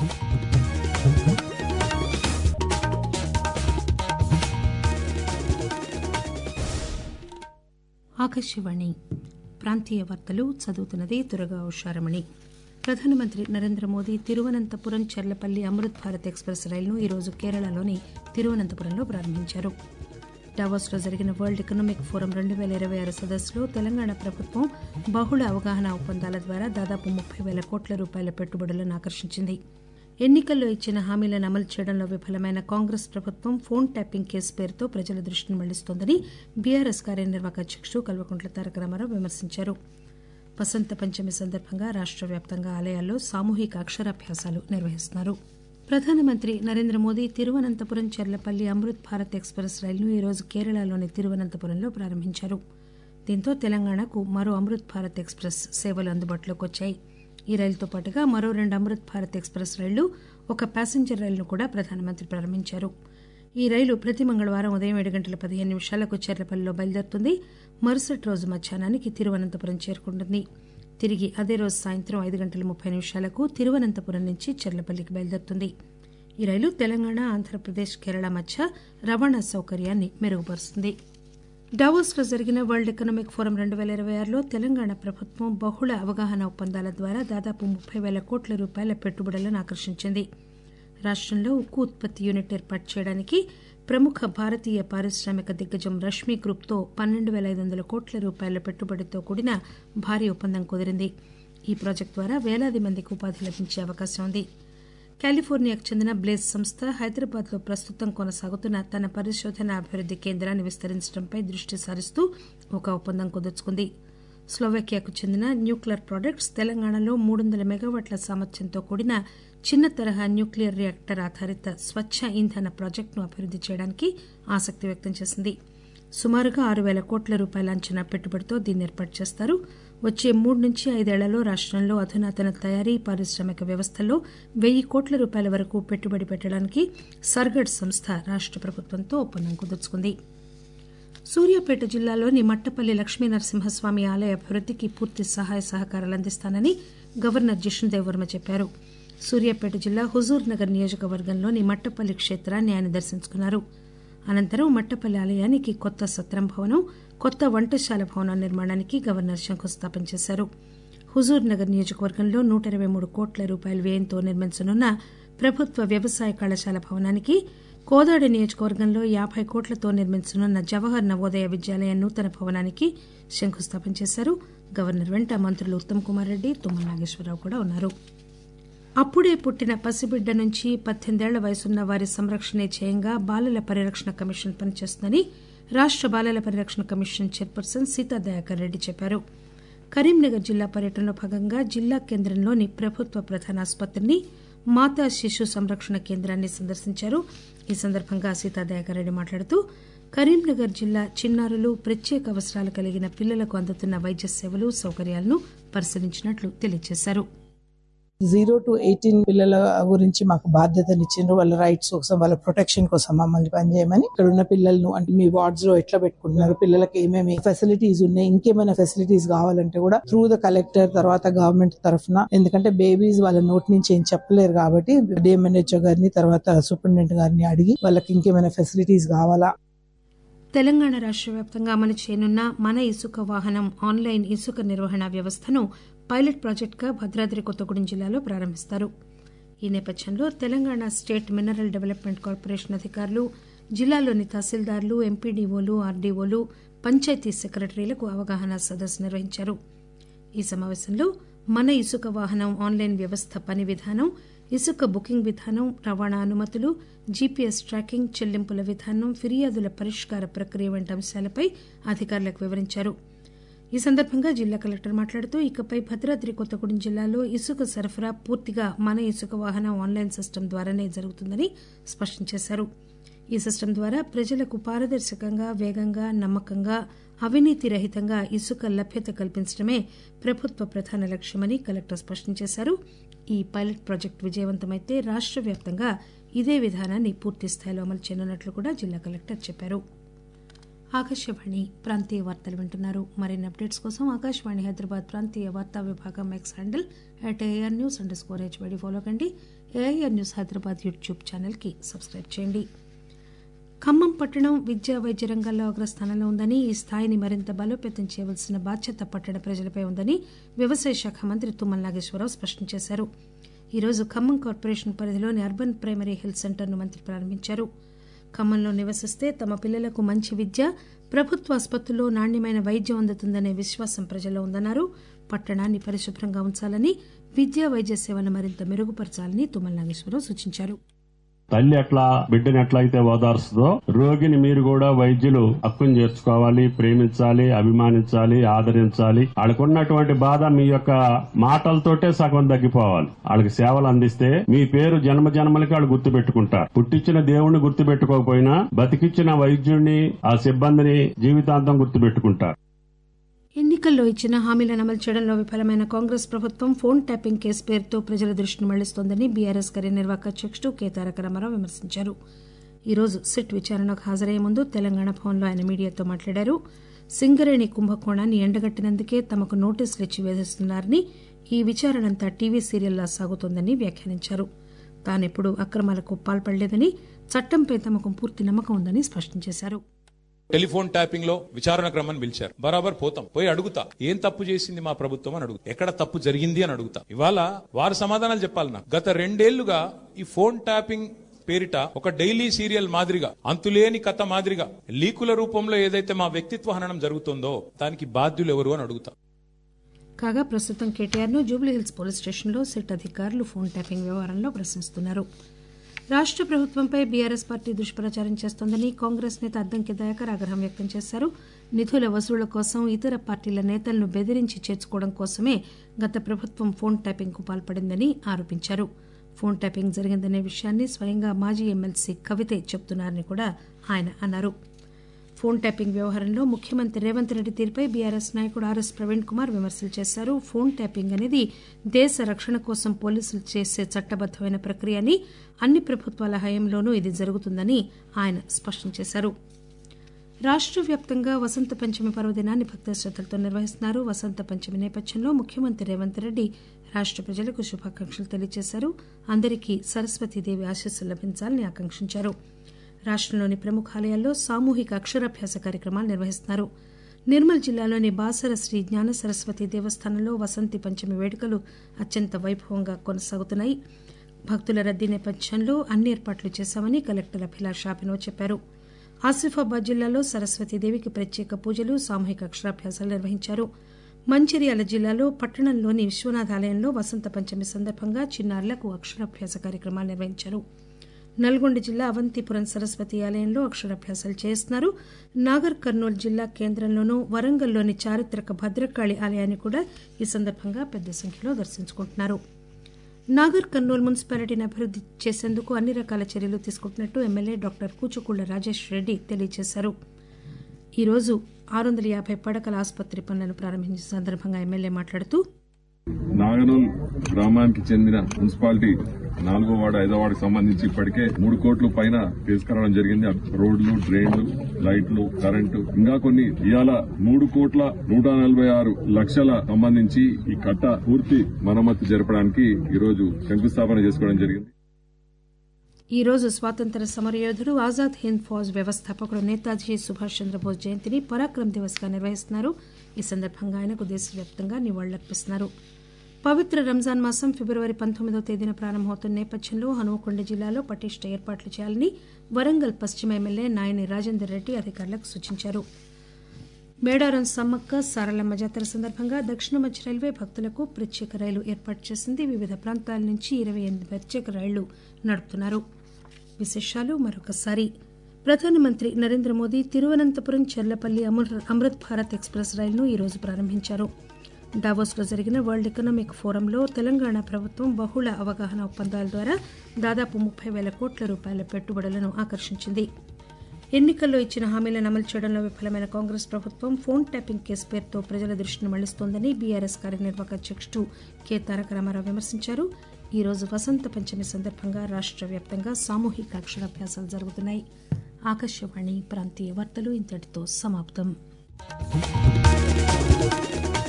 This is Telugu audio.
ఆకాశవాణి ప్రాంతీయ వార్తలు చదువుతున్నది దురగా ఉషారమణి ప్రధానమంత్రి నరేంద్ర మోదీ తిరువనంతపురం చెర్లపల్లి అమృత్ భారత్ ఎక్స్ప్రెస్ రైలును ఈరోజు కేరళలోని తిరువనంతపురంలో ప్రారంభించారు డావోస్లో జరిగిన వరల్డ్ ఎకనామిక్ ఫోరం రెండు పేల ఇరవై ఆరు సదస్సులో తెలంగాణ ప్రభుత్వం బహుళ అవగాహన ఒప్పందాల ద్వారా దాదాపు ముప్పై పేల కోట్ల రూపాయల పెట్టుబడులను ఆకర్షించింది ఎన్నికల్లో ఇచ్చిన హామీలను అమలు చేయడంలో విఫలమైన కాంగ్రెస్ ప్రభుత్వం ఫోన్ ట్యాపింగ్ కేసు పేరుతో ప్రజల దృష్టిని మళ్లిస్తోందని బీఆర్ఎస్ కార్యనిర్వాహక అధ్యకుడు కల్వకుంట్ల తారక రామారావు విమర్శించారు వసంత పంచమి సందర్భంగా రాష్ట వ్యాప్తంగా ఆలయాల్లో సామూహిక అక్షరాభ్యాసాలు నిర్వహిస్తున్నారు ప్రధానమంత్రి నరేంద్ర మోదీ తిరువనంతపురం చెర్లపల్లి అమృత్ భారత్ ఎక్స్ప్రెస్ రైలును ఈరోజు కేరళలోని తిరువనంతపురంలో ప్రారంభించారు దీంతో తెలంగాణకు మరో అమృత్ భారత్ ఎక్స్ప్రెస్ సేవలు అందుబాటులోకి వచ్చాయి ఈ రైలుతో పాటుగా మరో రెండు అమృత్ భారత్ ఎక్స్ప్రెస్ రైళ్లు ఒక ప్యాసింజర్ రైలును కూడా ప్రధానమంత్రి ప్రారంభించారు ఈ రైలు ప్రతి మంగళవారం ఉదయం ఏడు గంటల పదిహేను నిమిషాలకు చెర్లపల్లిలో బయలుదేరుతుంది మరుసటి రోజు మధ్యాహ్నానికి తిరువనంతపురం చేరుకుంటుంది తిరిగి అదే రోజు సాయంత్రం ఐదు గంటల ముప్పై నిమిషాలకు తిరువనంతపురం నుంచి చెర్లపల్లికి బయలుదేరుతుంది ఈ రైలు తెలంగాణ ఆంధ్రప్రదేశ్ కేరళ మధ్య రవాణా సౌకర్యాన్ని మెరుగుపరుస్తుంది డావోస్ లో జరిగిన వరల్డ్ ఎకనామిక్ ఫోరం రెండు పేల ఇరవై ఆరులో తెలంగాణ ప్రభుత్వం బహుళ అవగాహన ఒప్పందాల ద్వారా దాదాపు ముప్పై పేల కోట్ల రూపాయల పెట్టుబడులను ఆకర్షించింది రాష్టంలో ఉక్కు ఉత్పత్తి యూనిట్ ఏర్పాటు చేయడానికి ప్రముఖ భారతీయ పారిశ్రామిక దిగ్గజం రష్మి గ్రూప్తో పన్నెండు పేల ఐదు వందల కోట్ల రూపాయల పెట్టుబడితో కూడిన భారీ ఒప్పందం కుదిరింది ఈ ప్రాజెక్టు ద్వారా వేలాది మందికి ఉపాధి లభించే అవకాశం ఉంది కాలిఫోర్నియాకు చెందిన బ్లేజ్ సంస్థ హైదరాబాద్ లో ప్రస్తుతం కొనసాగుతున్న తన పరిశోధన అభివృద్ది కేంద్రాన్ని విస్తరించడంపై దృష్టి సారిస్తూ ఒక ఒప్పందం కుదుర్చుకుంది స్లోవేకియాకు చెందిన న్యూక్లియర్ ప్రాడక్ట్స్ తెలంగాణలో మూడు వందల మెగావాట్ల సామర్థ్యంతో కూడిన చిన్న తరహా న్యూక్లియర్ రియాక్టర్ ఆధారిత స్వచ్చ ఇంధన ప్రాజెక్టును అభివృద్ది చేయడానికి ఆసక్తి వ్యక్తం చేసింది సుమారుగా ఆరు పేల కోట్ల రూపాయల అంచనా పెట్టుబడితో దీన్ని ఏర్పాటు చేస్తారు వచ్చే మూడు నుంచి ఐదేళ్లలో రాష్టంలో అధునాతన తయారీ పారిశ్రామిక వ్యవస్థల్లో వెయ్యి కోట్ల రూపాయల వరకు పెట్టుబడి పెట్టడానికి సర్గడ్ సంస్థ రాష్ట ప్రభుత్వంతో ఒప్పందం కుదుర్చుకుంది సూర్యాపేట జిల్లాలోని మట్టపల్లి లక్ష్మీ నరసింహస్వామి ఆలయ అభివృద్దికి పూర్తి సహాయ సహకారాలు అందిస్తానని గవర్నర్ జిష్ణుదేవ్ వర్మ చెప్పారు సూర్యాపేట జిల్లా హుజూర్ నగర్ నియోజకవర్గంలోని మట్టపల్లి క్షేత్రాన్ని ఆయన దర్శించుకున్నారు అనంతరం మట్టపల్లి ఆలయానికి కొత్త సత్రం భవనం కొత్త వంటశాల భవనం నిర్మాణానికి గవర్నర్ శంకుస్థాపన చేశారు హుజూర్ నగర్ నియోజకవర్గంలో నూట ఇరవై మూడు కోట్ల రూపాయల వ్యయంతో నిర్మించనున్న ప్రభుత్వ వ్యవసాయ కళాశాల భవనానికి కోదాడ నియోజకవర్గంలో యాబై కోట్లతో నిర్మించనున్న జవహర్ నవోదయ విద్యాలయ నూతన భవనానికి శంకుస్థాపన చేశారు గవర్నర్ వెంట మంత్రులు ఉత్తమ్ కుమార్ రెడ్డి తుమ్మల నాగేశ్వరరావు కూడా ఉన్నారు అప్పుడే పుట్టిన పసిబిడ్డ నుంచి పద్దెనిమిదేళ్ల వయసున్న వారి సంరక్షణే ధ్యేయంగా బాలల పరిరక్షణ కమిషన్ పనిచేస్తుందని రాష్ట బాలల పరిరక్షణ కమిషన్ చైర్పర్సన్ సీతా దయాకర్ రెడ్డి చెప్పారు కరీంనగర్ జిల్లా పర్యటనలో భాగంగా జిల్లా కేంద్రంలోని ప్రభుత్వ ప్రధాన ఆసుపత్రిని మాతా శిశు సంరక్షణ కేంద్రాన్ని సందర్శించారు ఈ సందర్భంగా సీతా దయాకర్ రెడ్డి మాట్లాడుతూ కరీంనగర్ జిల్లా చిన్నారులు ప్రత్యేక అవసరాలు కలిగిన పిల్లలకు అందుతున్న వైద్య సేవలు సౌకర్యాలను పరిశీలించినట్లు తెలియజేశారు జీరో టు ఎయిటీన్ పిల్లల గురించి మాకు బాధ్యతనిచ్చిండ్రు వాళ్ళ రైట్స్ కోసం వాళ్ళ ప్రొటెక్షన్ కోసం మమ్మల్ని పనిచేయమని ఇక్కడ ఉన్న పిల్లలను అంటే మీ వార్డ్స్ లో ఎట్లా పెట్టుకుంటున్నారు పిల్లలకి ఏమేమి ఫెసిలిటీస్ ఉన్నాయి ఇంకేమైనా ఫెసిలిటీస్ కావాలంటే కూడా త్రూ ద కలెక్టర్ తర్వాత గవర్నమెంట్ తరఫున ఎందుకంటే బేబీస్ వాళ్ళ నోటి నుంచి ఏం చెప్పలేరు కాబట్టి డిఎంఎన్హెచ్ఓ గారిని తర్వాత సూపరింటెండెంట్ గారిని అడిగి వాళ్ళకి ఇంకేమైనా ఫెసిలిటీస్ కావాలా తెలంగాణ రాష్ట వ్యాప్తంగా అమలు చేయనున్న మన ఇసుక వాహనం ఆన్లైన్ ఇసుక నిర్వహణ వ్యవస్థను పైలట్ ప్రాజెక్టుగా భద్రాద్రి కొత్తగూడెం జిల్లాలో ప్రారంభిస్తారు ఈ నేపథ్యంలో Telangana state mineral development corporation అధికారులు జిల్లాలోని తహసీల్దార్లు ఎంపీడీఓలు ఆర్డీఓలు పంచాయతీ సెక్రటరీలకు అవగాహన సదస్సు నిర్వహించారు ఈ సమావేశంలో మన ఇసుక వాహనం ఆన్లైన్ వ్యవస్థ పని విధానం ఇసుక బుకింగ్ విధానం రవాణా అనుమతులు జీపీఎస్ ట్రాకింగ్ చెల్లింపుల విధానం ఫిర్యాదుల పరిష్కార ప్రక్రియ వంటి అంశాలపై అధికారులకు వివరించారు ఈ సందర్భంగా జిల్లా కలెక్టర్ మాట్లాడుతూ ఇకపై భద్రాద్రి కొత్తగూడెం జిల్లాలో ఇసుక సరఫరా పూర్తిగా మన ఇసుక వాహనం ఆన్లైన్ సిస్టమ్ ద్వారానే జరుగుతుందని స్పష్టం చేశారు ఈ సిస్టమ్ ద్వారా ప్రజలకు పారదర్శకంగా వేగంగా నమ్మకంగా అవినీతి రహితంగా ఇసుక లభ్యత కల్పించడమే ప్రభుత్వ ప్రధాన లక్ష్యమని కలెక్టర్ స్పష్టం చేశారు ఈ పైలట్ ప్రాజెక్టు విజయవంతమైతే రాష్ట వ్యాప్తంగా ఇదే విధానాన్ని పూర్తి స్థాయిలో అమలు చేయనున్నట్లు కూడా జిల్లా కలెక్టర్ చెప్పారు ఆకాశవాణి ప్రాంతీయ వార్తలు వింటున్నారు మరిన్ని అప్డేట్స్ కోసం ఆకాశవాణి హైదరాబాద్ ప్రాంతీయ వార్తా విభాగం X handle at AR news under score హెచ్బడి ఫాలో కండి ఏఐఆర్ న్యూస్ హైదరాబాద్ యూట్యూబ్ ఛానల్కి సబ్స్క్రైబ్ చేయండి ఖమ్మం పట్టణం విద్యా వైద్య రంగాల్లో అగ్రస్థానంలో ఉందని ఈ స్థాయిని మరింత బలోపేతం చేయవలసిన బాధ్యత పట్టణ ప్రజలపై ఉందని వ్యవసాయ శాఖ మంత్రి తుమ్మల నాగేశ్వరరావు స్పష్టం చేశారు ఈరోజు ఖమ్మం కార్పొరేషన్ పరిధిలోని అర్బన్ ప్రైమరీ హెల్త్ సెంటర్ను మంత్రి ప్రారంభించారు ఖమ్మంలో నివసిస్తే తమ పిల్లలకు మంచి విద్య ప్రభుత్వ ఆసుపత్రుల్లో నాణ్యమైన వైద్యం అందుతుందనే విశ్వాసం ప్రజల్లో ఉందన్నారు పట్టణాన్ని పరిశుభ్రంగా ఉంచాలని విద్యా వైద్య సేవలను మరింత మెరుగుపరచాలని తుమ్మల నాగేశ్వరరావు సూచించారు తల్లి ఎట్లా బిడ్డని ఎట్లయితే ఓదార్స్తుందో రోగిని మీరు కూడా వైద్యులు హక్కును చేర్చుకోవాలి ప్రేమించాలి అభిమానించాలి ఆదరించాలి వాళ్ళకున్నటువంటి బాధ మీ యొక్క మాటలతోటే సగం తగ్గిపోవాలి వాళ్ళకి సేవలు అందిస్తే మీ పేరు జన్మ జన్మలకి వాళ్ళు గుర్తు పెట్టుకుంటారు పుట్టించిన దేవుణ్ణి గుర్తు పెట్టుకోకపోయినా బతికిచ్చిన వైద్యుడిని ఆ సిబ్బందిని జీవితాంతం గుర్తు పెట్టుకుంటారు ఎన్నికల్లో ఇచ్చిన హామీలను అమలు చేయడంలో విఫలమైన కాంగ్రెస్ ప్రభుత్వం ఫోన్ ట్యాపింగ్ కేసు పేరుతో ప్రజల దృష్టిని మళ్లిస్తోందని బీఆర్ఎస్ కార్యనిర్వాహక అధ్యకుడు కె తారక రామారావు విమర్శించారు ఈ రోజు సిట్ విచారణకు హాజరయ్యే ముందు తెలంగాణ భవన్లో ఆయన మీడియాతో మాట్లాడారు సింగరేణి కుంభకోణాన్ని ఎండగట్టినందుకే తమకు నోటీసులు ఇచ్చి వేధిస్తున్నారని ఈ విచారణంతా టీవీ సీరియల్లా సాగుతోందని వ్యాఖ్యానించారు తానెప్పుడు అక్రమాలకు పాల్పడలేదని చట్టంపై తమకు పూర్తి నమ్మకం ఉందని స్పష్టం చేశారు టెలిఫోన్ ట్యాపింగ్ లో విచారణ క్రమం పిలిచారు బరాబర్ పోతాం పోయి అడుగుతా ఏం తప్పు చేసింది మా ప్రభుత్వం అని అడుగుతా ఎక్కడ తప్పు జరిగింది అని అడుగుతా ఇవాళ వారు సమాధానాలు చెప్పాలి నాకు గత రెండేళ్లుగా ఈ ఫోన్ ట్యాపింగ్ పేరిట ఒక డైలీ సీరియల్ మాదిరిగా అంతులేని కథ మాదిరిగా లీకుల రూపంలో ఏదైతే మా వ్యక్తిత్వ హననం జరుగుతుందో దానికి బాధ్యులు ఎవరు అని అడుగుతా కాగా ప్రస్తుతం కేటీఆర్ ను జూబ్లీహిల్స్ పోలీస్ స్టేషన్లో సిట్ అధికారులు ఫోన్ ట్యాపింగ్ వ్యవహారంలో ప్రశ్నిస్తున్నారు రాష్ట ప్రభుత్వంపై బీఆర్ఎస్ పార్టీ దుష్ప్రచారం చేస్తోందని కాంగ్రెస్ నేత అద్దంకి దయాకర్ ఆగ్రహం వ్యక్తం చేశారు నిధుల వసూళ్ల కోసం ఇతర పార్టీల నేతలను బెదిరించి చేర్చుకోవడం కోసమే గత ప్రభుత్వం ఫోన్ ట్యాపింగ్ కు పాల్పడిందని ఆరోపించారు ఫోన్ ట్యాపింగ్ జరిగిందనే విషయాన్ని స్వయంగా మాజీ ఎమ్మెల్సీ కవితే చెబుతున్నారని కూడా ఆయన అన్నారు ఫోన్ ట్యాపింగ్ వ్యవహారంలో ముఖ్యమంత్రి రేవంత్ రెడ్డి తీరుపై బీఆర్ఎస్ నాయకుడు ఆర్ఎస్ ప్రవీణ్ కుమార్ విమర్శలు చేశారు ఫోన్ ట్యాపింగ్ అనేది దేశ రక్షణ కోసం పోలీసులు చేసే చట్టబద్దమైన ప్రక్రియ అని అన్ని ప్రభుత్వాల హయాంలోనూ ఇది జరుగుతుందని ఆయన స్పష్టం చేశారు రాష్ట్ర వ్యాప్తంగా వసంత పంచమి పర్వదినాన్ని భక్త శ్రద్దలతో నిర్వహిస్తున్నారు వసంత పంచమి నేపథ్యంలో ముఖ్యమంత్రి రేవంత్ రెడ్డి రాష్ట ప్రజలకు శుభాకాంక్షలు తెలియజేశారు అందరికీ సరస్వతీదేవి ఆశీస్సులు లభించాలని ఆకాంక్షించారు రాష్టంలోని ప్రముఖ ఆలయాల్లో సామూహిక అక్షరాభ్యాస కార్యక్రమాలు నిర్వహిస్తున్నారు నిర్మల్ జిల్లాలోని బాసర శ్రీ జ్ఞాన సరస్వతి దేవస్థానంలో వసంతి పంచమి వేడుకలు అత్యంత వైభవంగా కొనసాగుతున్నాయి భక్తుల రద్దీ నేపథ్యంలో అన్ని ఏర్పాట్లు చేశామని కలెక్టర్ అభిలాష అభినవ్ చెప్పారు ఆసిఫాబాద్ జిల్లాలో సరస్వతీదేవికి ప్రత్యేక పూజలు సామూహిక అక్షరాభ్యాసాలు నిర్వహించారు మంచిర్యాల జిల్లాలో పట్టణంలోని విశ్వనాథ ఆలయంలో వసంత పంచమి సందర్భంగా చిన్నారులకు అక్షరాభ్యాస కార్యక్రమాలు నిర్వహించారు నల్గొండ జిల్లా అవంతిపురం సరస్వతి ఆలయంలో అక్షరాభ్యాసాలు చేస్తున్నారు నాగర్ కర్నూలు జిల్లా కేంద్రంలోనూ వరంగల్లోని చారిత్రక భద్రకాళి ఆలయాన్ని కూడా ఈ సందర్భంగా పెద్ద సంఖ్యలో దర్శించుకుంటున్నారు నాగర్ కర్నూలు మున్సిపాలిటీని అభివృద్ది చేసేందుకు అన్ని రకాల చర్యలు తీసుకుంటున్నట్టు ఎమ్మెల్యే డాక్టర్ కూచుకుళ్ల రాజేష్ రెడ్డి తెలియజేశారు ఈ రోజు ఆరు వందల యాభై పడకల ఆసుపత్రి పనులను ప్రారంభించిన సందర్భంగా ఎమ్మెల్యే మాట్లాడుతూ నాగనూల్ గ్రామానికి చెందిన మున్సిపాలిటీ నాలుగో వార్డు ఐదో వార్డుకి సంబంధించి ఇప్పటికే మూడు కోట్ల పైన తీసుకురావడం జరిగింది రోడ్లు డ్రైన్లు లైట్లు కరెంటు ఇంకా కొన్ని ఇవాళ మూడు కోట్ల నూట నలభై ఆరు లక్షల సంబంధించి ఈ కట్ట పూర్తి మరమ్మతు జరపడానికి ఈ రోజు శంకుస్థాపన చేసుకోవడం జరిగింది ఈ రోజు స్వాతంత్ర సమరయోధుడు ఆజాద్ హింద్ ఫౌజ్ వ్యవస్థాపకుడు నేతాజీ సుభాష్ చంద్రబోస్ జయంతిని పరాక్రమ్ దివస్ గా నిర్వహిస్తున్నారు ఈ సందర్భంగా ఆయనకు దేశవ్యాప్తంగా నివాళులర్పిస్తున్నారు పవిత్ర రంజాన్ మాసం ఫిబ్రవరి పంతొమ్మిదో తేదీన ప్రారంభమవుతున్న నేపథ్యంలో హనుమకొండ జిల్లాలో పటిష్ట ఏర్పాట్లు చేయాలని వరంగల్ పశ్చిమ ఎమ్మెల్యే నాయని రాజేందర్ రెడ్డి అధికారులకు సూచించారు మేడారం సమ్మక్క సారలమ్మ జాతర సందర్భంగా దక్షిణ మధ్య రైల్వే భక్తులకు ప్రత్యేక రైలు ఏర్పాటు చేసింది వివిధ ప్రాంతాల నుంచి ఇరవై ఎనిమిది ప్రత్యేక రైళ్లు నడుపుతున్నారు విశేషాలు మరొకసారి ప్రధానమంత్రి నరేంద్ర మోదీ తిరువనంతపురం చెర్లపల్లి అమృ- అమృత్ భారత్ ఎక్స్ప్రెస్ రైలును ఈరోజు ప్రారంభించారు డావోస్ లో జరిగిన వరల్డ్ ఎకనామిక్ ఫోరంలో తెలంగాణ ప్రభుత్వం బహుళ అవగాహన ఒప్పందాల ద్వారా దాదాపు ముప్పై వేల కోట్ల రూపాయల పెట్టుబడులను ఆకర్షించింది ఎన్నికల్లో ఇచ్చిన హామీలను అమలు చేయడంలో విఫలమైన కాంగ్రెస్ ప్రభుత్వం ఫోన్ ట్యాపింగ్ కేసు పేరుతో ప్రజల దృష్టిని మళ్లిస్తోందని బీఆర్ఎస్ కార్యనిర్వాహక అధ్యక్షుడు కె తారక రామారావు విమర్శించారు ఈ రోజు వసంత పంచమి సందర్భంగా రాష్ట్ర వ్యాప్తంగా సామూహిక అక్షరాభ్యాసాలు జరుగుతున్నాయి ఆకాశవాణి ప్రాంతీయ వార్తలు ఇంతటితో సమాప్తం